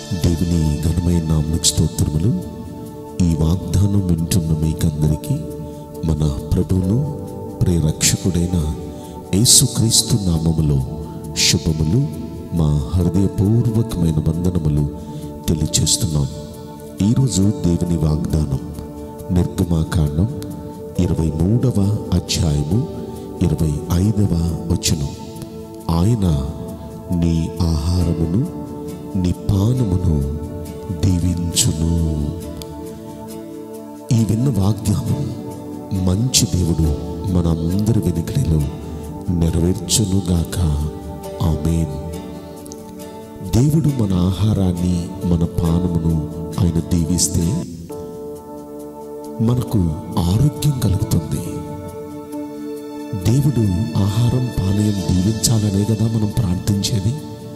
దేవుని ఘనమైన నామకు స్తోత్రములు ఈ వాగ్దానం వింటున్న మీకందరికీ మన ప్రభువును ప్రేరక్షకుడైన యేసుక్రీస్తు నామములో శుభములు మా హృదయపూర్వకమైన వందనములు తెలియచేస్తున్నాం ఈరోజు దేవుని వాగ్దానం నిర్గమాకాండం ఇరవై మూడవ అధ్యాయము ఇరవై ఐదవ వచనం ఆయన నీ ఆహారమును నీ పానమును దీవించును ఈ విన్న వాగ్దానం మంచి దేవుడు మనందరి వెనుకడిలో నెరవేర్చునుగాక ఆమెన్ దేవుడు మన ఆహారాన్ని మన పానమును ఆయన దీవిస్తే మనకు ఆరోగ్యం కలుగుతుంది దేవుడు ఆహారం పానీయం దీవించాలనే కదా మనం ప్రార్థించేది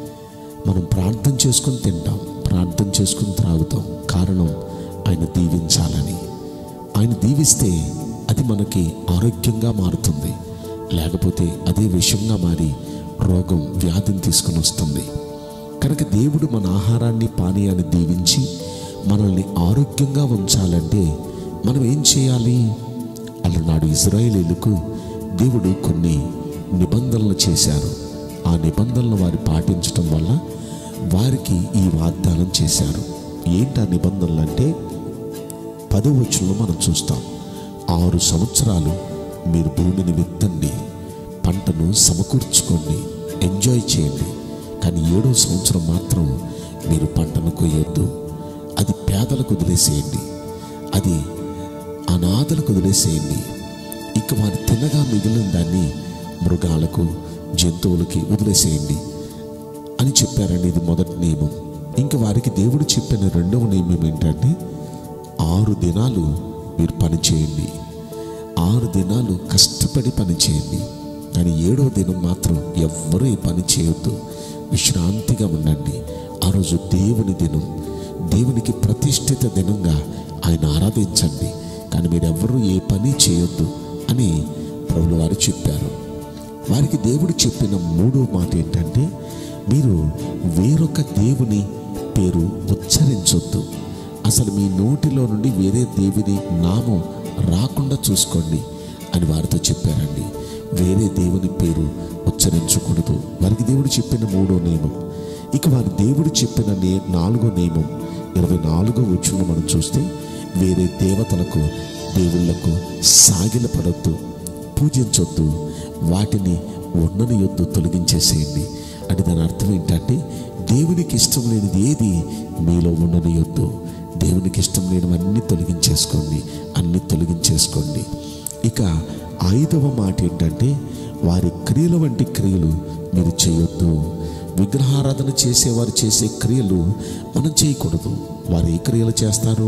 మనం ప్రార్థన చేసుకుని తింటాం ప్రార్థన చేసుకుని త్రాగుతాం కారణం ఆయన దీవించాలని ఆయన దీవిస్తే అది మనకి ఆరోగ్యంగా మారుతుంది లేకపోతే అదే విషంగా మారి రోగం వ్యాధిని తీసుకుని వస్తుంది కనుక దేవుడు మన ఆహారాన్ని పానీయాన్ని దీవించి మనల్ని ఆరోగ్యంగా ఉంచాలంటే మనం ఏం చేయాలి అలనాడు ఇజ్రాయేలీలకు దేవుడు కొన్ని నిబంధనలు చేశారు ఆ నిబంధనలు వారు పాటించటం వల్ల వారికి ఈ వాగ్దానం చేశారు ఏంటి ఆ నిబంధనలు అంటే పదవచనంలో మనం చూస్తాం ఆరు సంవత్సరాలు మీరు భూమిని విత్తండి పంటను సమకూర్చుకోండి ఎంజాయ్ చేయండి కానీ ఏడో సంవత్సరం మాత్రం మీరు పంటను కొయ్యొద్దు అది పేదలకు వదిలేసేయండి అది అనాథలకు వదిలేసేయండి ఇక వారు తినగా మిగిలిన దాన్ని మృగాలకు జంతువులకి వదిలేసేయండి అని చెప్పారండి ఇది మొదటి నియమం ఇంకా వారికి దేవుడు చెప్పిన రెండవ నియమం ఏంటంటే ఆరు దినాలు మీరు పని చేయండి ఆరు దినాలు కష్టపడి పని చేయండి కానీ ఏడో దినం మాత్రం ఎవ్వరూ ఈ పని చేయొద్దు విశ్రాంతిగా ఉండండి ఆ రోజు దేవుని దినం దేవునికి ప్రతిష్ఠిత దినంగా ఆయన ఆరాధించండి కానీ మీరెవ్వరూ ఏ పని చేయొద్దు అని ప్రభులు వారు చెప్పారు వారికి దేవుడు చెప్పిన మూడో మాట ఏంటంటే మీరు వేరొక దేవుని పేరు ఉచ్చరించొద్దు అసలు మీ నోటిలో నుండి వేరే దేవుని నామం రాకుండా చూసుకోండి అని వారితో చెప్పారండి వేరే దేవుని పేరు ఉచ్చరించకూడదు వారికి దేవుడు చెప్పిన మూడో నియమం ఇక వారి దేవుడు చెప్పిన నే నాలుగో నియమం ఇరవై నాలుగో వచ్చును మనం చూస్తే వేరే దేవతలకు దేవుళ్లకు సాగిలపడొద్దు పూజించొద్దు వాటిని ఉండని యొద్దు తొలగించేసేయండి అంటే దాని అర్థం ఏంటంటే దేవునికి ఇష్టం లేనిది ఏది మీలో ఉండనియొద్దు దేవునికి ఇష్టం లేనివన్నీ తొలగించేసుకోండి అన్ని తొలగించేసుకోండి ఇక ఐదవ మాట ఏంటంటే వారి క్రియల వంటి క్రియలు మీరు చేయొద్దు విగ్రహారాధన చేసేవారు చేసే క్రియలు మనం చేయకూడదు వారు ఏ క్రియలు చేస్తారు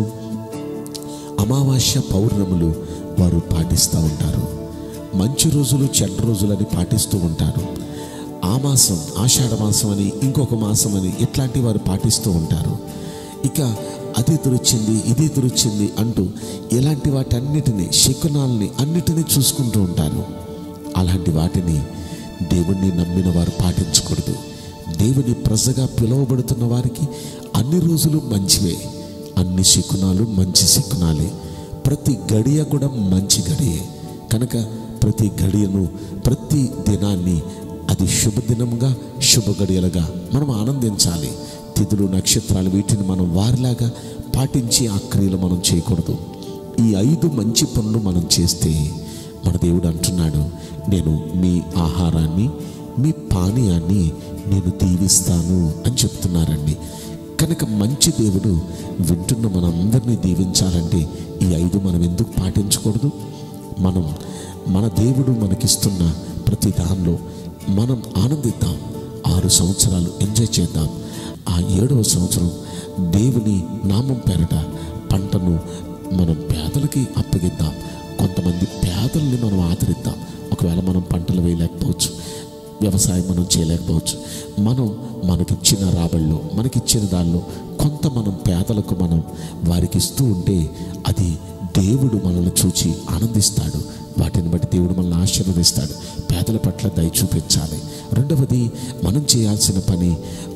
అమావాస్య పౌర్ణములు వారు పాటిస్తూ ఉంటారు మంచి రోజులు చెడ్డ రోజులని పాటిస్తూ ఉంటారు ఆ మాసం ఆషాఢ మాసం అని ఇంకొక మాసం అని ఇట్లాంటి వారు పాటిస్తూ ఉంటారు ఇక అది ఎదురొచ్చింది ఇది ఎదురొచ్చింది అంటూ ఇలాంటి వాటన్నిటిని శకునాల్ని అన్నిటినీ చూసుకుంటూ ఉంటారు అలాంటి వాటిని దేవుణ్ణి నమ్మిన వారు పాటించకూడదు దేవుని ప్రజగా పిలువబడుతున్న వారికి అన్ని రోజులు మంచివే అన్ని శకునాలు మంచి శకునాలే ప్రతి గడియ కూడా మంచి గడియే కనుక ప్రతి గడియను ప్రతి దినాన్ని అది శుభదినముగా శుభ గడియలుగా మనం ఆనందించాలి తిథులు నక్షత్రాలు వీటిని మనం వారిలాగా పాటించి ఆ క్రియలు మనం చేయకూడదు ఈ ఐదు మంచి పనులు మనం చేస్తే మన దేవుడు అంటున్నాడు నేను మీ ఆహారాన్ని మీ పానీయాన్ని నేను దీవిస్తాను అని చెప్తున్నారండి కనుక మంచి దేవుడు వింటున్న మనందరినీ దీవించాలంటే ఈ ఐదు మనం ఎందుకు పాటించకూడదు మనం మన దేవుడు మనకిస్తున్న ప్రతి దానిలో మనం ఆనందిద్దాం ఆరు సంవత్సరాలు ఎంజాయ్ చేద్దాం ఆ ఏడవ సంవత్సరం దేవుని నామం పేరట పంటను మనం పేదలకి అప్పగిద్దాం కొంతమంది పేదల్ని మనం ఆదరిద్దాం ఒకవేళ మనం పంటలు వేయలేకపోవచ్చు వ్యవసాయం మనం చేయలేకపోవచ్చు మనం మనకిచ్చిన రాబడిలో మనకిచ్చిన దానిలో కొంత మనం పేదలకు మనం వారికి ఇస్తూ ఉంటే అది దేవుడు మనల్ని చూచి ఆనందిస్తాడు వాటిని బట్టి దేవుడు మనల్ని ఆశీర్వదిస్తాడు పేదల పట్ల దయ చూపించాలి రెండవది మనం చేయాల్సిన పని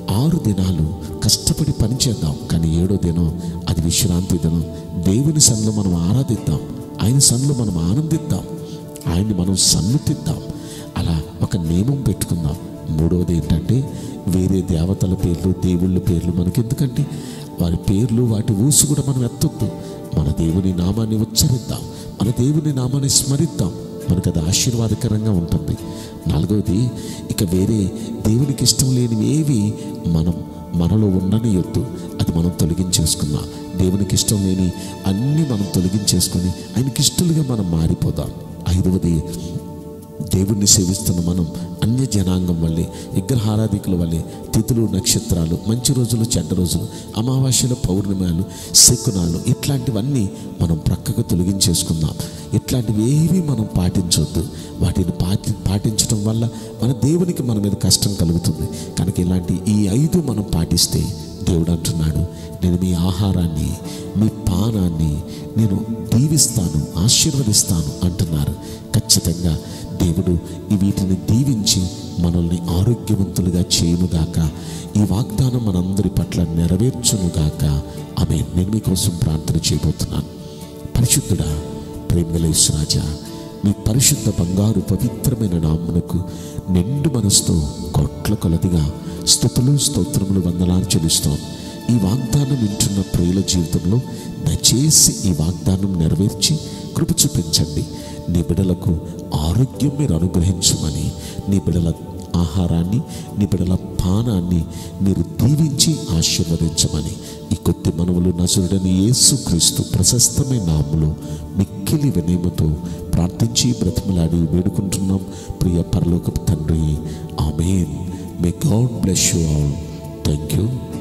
ఆరు దినాలు కష్టపడి పని చేద్దాం కానీ ఏడో దినం అది విశ్రాంతి దినం దేవుని సన్నిలో మనం ఆరాధిద్దాం ఆయన సన్నిలో మనం ఆనందిద్దాం ఆయన్ని మనం సన్నుతిద్దాం అలా ఒక నియమం పెట్టుకుందాం మూడవది ఏంటంటే వేరే దేవతల పేర్లు దేవుళ్ళ పేర్లు మనకెందుకంటే వారి పేర్లు వాటి ఊసు కూడా మనం ఎత్తొద్దు మన దేవుని నామాన్ని ఉచ్చరిద్దాం మన దేవుని నామాన్ని స్మరిద్దాం మనకు అది ఆశీర్వాదకరంగా ఉంటుంది నాలుగవది ఇక వేరే దేవునికి ఇష్టం లేనివి ఏవి మనం మనలో ఉండనియొద్దు అది మనం తొలగించేసుకుందాం దేవునికి ఇష్టం లేని అన్నీ మనం తొలగించేసుకొని ఆయనకి ఇష్టలుగా మనం మారిపోదాం ఐదవది దేవుణ్ణి సేవిస్తున్న మనం అన్య జనాంగం వల్లే విగ్రహారాధికుల వల్లే తిథులు నక్షత్రాలు మంచి రోజులు చెడ్డ రోజులు అమావాస్యలు పౌర్ణిమాలు శకునాలు ఇట్లాంటివన్నీ మనం ప్రక్కకు తొలగించేసుకుందాం ఇట్లాంటివి ఏవి మనం పాటించొద్దు వాటిని పాటి పాటించడం వల్ల మన దేవునికి మన మీద కష్టం కలుగుతుంది కనుక ఇలాంటి ఈ ఐదు మనం పాటిస్తే దేవుడు అంటున్నాడు నేను మీ ఆహారాన్ని మీ పానాన్ని నేను దీవిస్తాను ఆశీర్వదిస్తాను అంటున్నారు ఖచ్చితంగా దేవుడు ఈ వీటిని దీవించి మనల్ని ఆరోగ్యవంతులుగా చేయనుగాక ఈ వాగ్దానం మనందరి పట్ల నెరవేర్చునుగాక ఆమె నేను మీకోసం ప్రార్థన చేయబోతున్నాను పరిశుద్ధుడా ప్రేమలేశ్వరాజా మీ పరిశుద్ధ బంగారు పవిత్రమైన నామునకు నిండు మనసుతో కోట్ల కొలదిగా స్థుతులు స్తోత్రములు వందనాలు చెల్లిస్తాం ఈ వాగ్దానం వింటున్న ప్రియుల జీవితంలో దయచేసి ఈ వాగ్దానం నెరవేర్చి కృప చూపించండి నీ బిడలకు ఆరోగ్యం మీరు అనుగ్రహించమని నీ బిడల ఆహారాన్ని నీ బిడల పానాన్ని మీరు దీవించి ఆశీర్వదించమని ఈ కొద్ది మనవులు నసురుడని యేసుక్రీస్తు ప్రశస్తమైన నామములో మిక్కిలి వినయముతో ప్రార్థించి బ్రతిమలాడి వేడుకుంటున్నాం ప్రియ పరలోకపు తండ్రి amen may God bless you all thank you